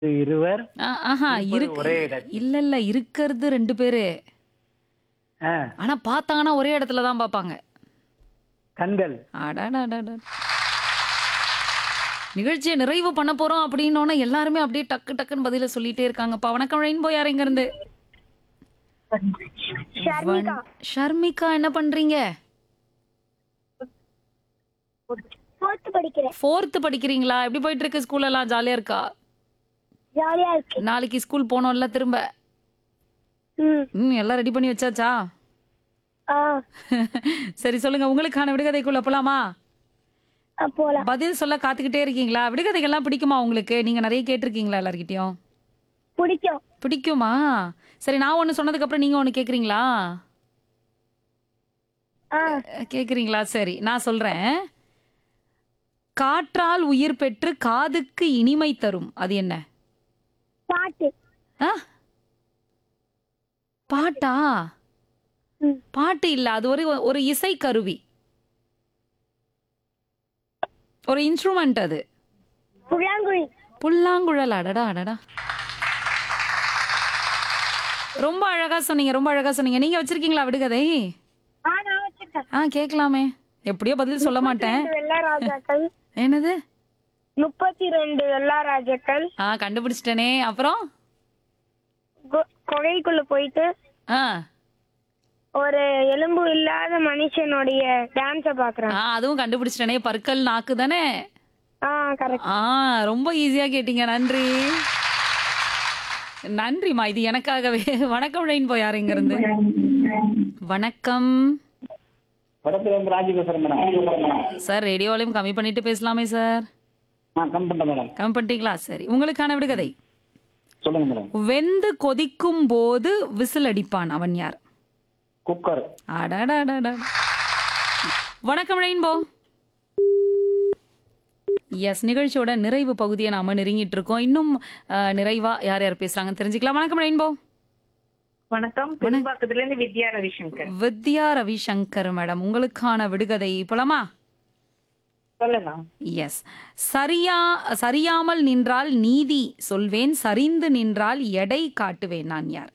இருவர் ஆ, ஆஹா இருப்பது இருக்கு ஒரே இடத்தில். இல்ல இல்ல இருக்கிறது ரெண்டு பேரு ஆ, ஆனா பார்த்தாங்கன்னா ஒரே இடத்துல தான் பார்ப்பாங்க கண்கள் அடடடடட. நிகழ்ச்சியை நிறைவு பண்ண போறோம் அப்படின்னோட எல்லாருமே அப்படியே டக்கு டக்குன்னு பதில சொல்லிட்டே இருக்காங்கப்பா வணக்கம் ரெயின்போ யார் எங்க இருந்து ஷர்மிகா வண்- ஷர்மிகா என்ன பண்றீங்க ஃபோர்த் படிக்கிறேன் ஃபோர்த்து படிக்கிறீங்களா எப்படி போயிட்டு இருக்கு ஸ்கூல் எல்லாம் ஜாலியா இருக்கா ஜாலியா இருக்கு நாளைக்கு ஸ்கூல் போனோம்ல திரும்ப ம் ம் எல்லாம் ரெடி பண்ணி வச்சாச்சா ஆ சரி சொல்லுங்க உங்களுக்கான விடுகதைக்குள்ள போலாமா ஆ, போலாம் பதில் சொல்ல காத்துக்கிட்டே இருக்கீங்களா விடுகதைகள்லாம் பிடிக்குமா உங்களுக்கு நீங்க நிறைய கேட்டிருக்கீங்களா எல்லார்கிட்டயும் பிடிக்கும் பிடிக்குமா சரி நான் ஒன்று சொன்னதுக்கு அப்புறம் நீங்க ஒன்று கேக்குறீங்களா ஆ கேக்குறீங்களா சரி நான் சொல்றேன் காற்றால் உயிர் பெற்று காதுக்கு இனிமை தரும் அது என்ன பாட்டு ஆ? பாட்டா ம். பாட்டு இல்ல அது ஒரு ஒரு இசை கருவி ஒரு இன்ஸ்ட்ருமெண்ட் அது புல்லாங்குழி புல்லாங்குழல் அடடா அடடா ரொம்ப அழகா சொன்னீங்க ரொம்ப அழகா சொன்னீங்க நீங்க வச்சிருக்கீங்களா விடுகதை ஆ நான் வச்சிருக்கேன் ஆ கேட்கலாமே எப்படியோ பதில் சொல்ல மாட்டேன் ரெண்டு வெள்ளா ராஜாக்கள் என்னது முப்பத்தி ரெண்டு வெள்ளா ராஜாக்கள் ஆ கண்டுபிடிச்சிட்டனே அப்புறம் கொ- குகைக்குள்ள போயிட்டு ஆ ஒரு எலும்பு இல்லாத மனுஷனுடைய டான்ஸ பாக்குறாங்க ஆ அதுவும் கண்டுபிடிச்சிட்டனே பற்கள் நாக்கு தானே ஆ கரெக்ட் ஆ ரொம்ப ஈஸியா கேட்டீங்க நன்றி நன்றிம்மா இது எனக்காகவே வணக்கம் ரெயின்போ யார் இங்க இருந்து வணக்கம் படத்துல இருந்து ராஜி பேசுறேன் மேடம் சார் ரேடியோலையும் கம்மி பண்ணிட்டு பேசலாமே சார் ஆ கம் பண்ணேன் மேடம் கம்மி பண்ணிட்டீங்களா சரி உங்களுக்கான விடுகதை சொல்லுங்க மேடம் வெந்து கொதிக்கும் போது விசில் அடிப்பான் அவன் யார் குக்கர் அடடடடட. வணக்கம் ரெயின்போ எஸ் நிகழ்ச்சியோட நிறைவு பகுதியை நாம நெருங்கிட்டு இருக்கோம் இன்னும் அஹ், நிறைவா யார் யார் பேசுறாங்கன்னு தெரிஞ்சுக்கலாம் வணக்கம் ரெயின்போ வணக்கம் பெரும்பாக்கத்துல இருந்து வித்யா ரவிசங்கர் வித்யா ரவிசங்கர் மேடம் உங்களுக்கான விடுகதை போலாமா சொல்லுங்க எஸ் சரியா சரியாமல் நின்றால் நீதி சொல்வேன் சரிந்து நின்றால் எடை காட்டுவேன் நான் யார்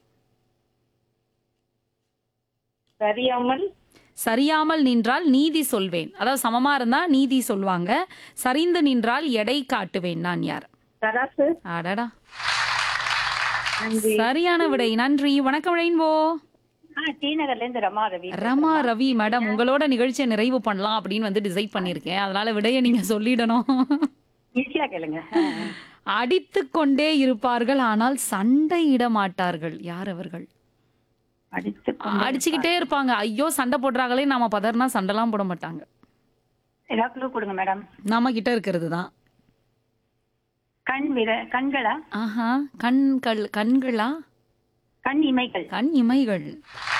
சரியாமல் சரியாமல் நின்றால் நீதி சொல்வேன் அதாவது சமமா இருந்தா நீதி சொல்லுவாங்க சரிந்து நின்றால் எடை காட்டுவேன் நான் யார் தராசு அடடா நன்றி சரியான விடை நன்றி வணக்கம் ரெயின்போ ஆ டி நகர்ல இருந்து ரமா ரவி ரமா ரவி மேடம் உங்களோட நிகழ்ச்சியை நிறைவு பண்ணலாம் அப்படின்னு வந்து டிசைட் பண்ணியிருக்கேன் அதனால விடையை நீங்க சொல்லிடணும் ஈஸியா கேளுங்க அடித்து கொண்டே இருப்பார்கள் ஆனால் சண்டையிட மாட்டார்கள் யார் அவர்கள் அடித்து அடிச்சுக்கிட்டே இருப்பாங்க ஐயோ சண்டை போடுறாங்களே நாம பதறினா சண்டைலாம் போட மாட்டாங்க ஏதாவது clue கொடுங்க மேடம் நாம கிட்ட இருக்கிறது தான் கண் விர கண்களா ஆஹா கண்கள் கண்களா கண் இமைகள் கண் இமைகள்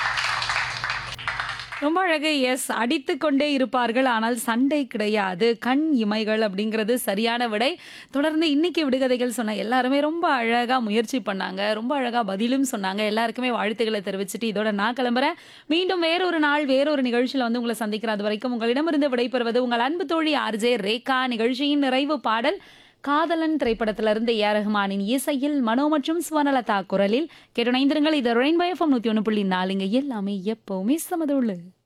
ரொம்ப அழகு எஸ் அடித்து கொண்டே இருப்பார்கள் ஆனால் சண்டை கிடையாது கண் இமைகள் அப்படிங்கிறது சரியான விடை தொடர்ந்து இன்னைக்கு விடுகதைகள் சொன்ன எல்லாருமே ரொம்ப அழகா முயற்சி பண்ணாங்க ரொம்ப அழகா பதிலும் சொன்னாங்க எல்லாருக்குமே வாழ்த்துக்களை தெரிவிச்சுட்டு இதோட நான் கிளம்புறேன் மீண்டும் வேறொரு நாள் வேறொரு நிகழ்ச்சியில வந்து உங்களை சந்திக்கிறேன் அது வரைக்கும் உங்களிடமிருந்து விடைபெறுவது உங்கள் அன்பு தோழி ஆர்ஜே ரேகா நிகழ்ச்சியின் நிறைவு பாடல் காதலன் திரைப்படத்திலிருந்து ஏ ஆர் ரஹ்மானின் இசையில் மனோ மற்றும் ஸ்வனலதா குரலில் கேட்டு இணைந்திருங்கள் இது ரெயின்போ எஃப்எம் நூத்தி ஒன்று புள்ளி நாலுங்க எல்லாமே எப்பவுமே சமதுள்ளு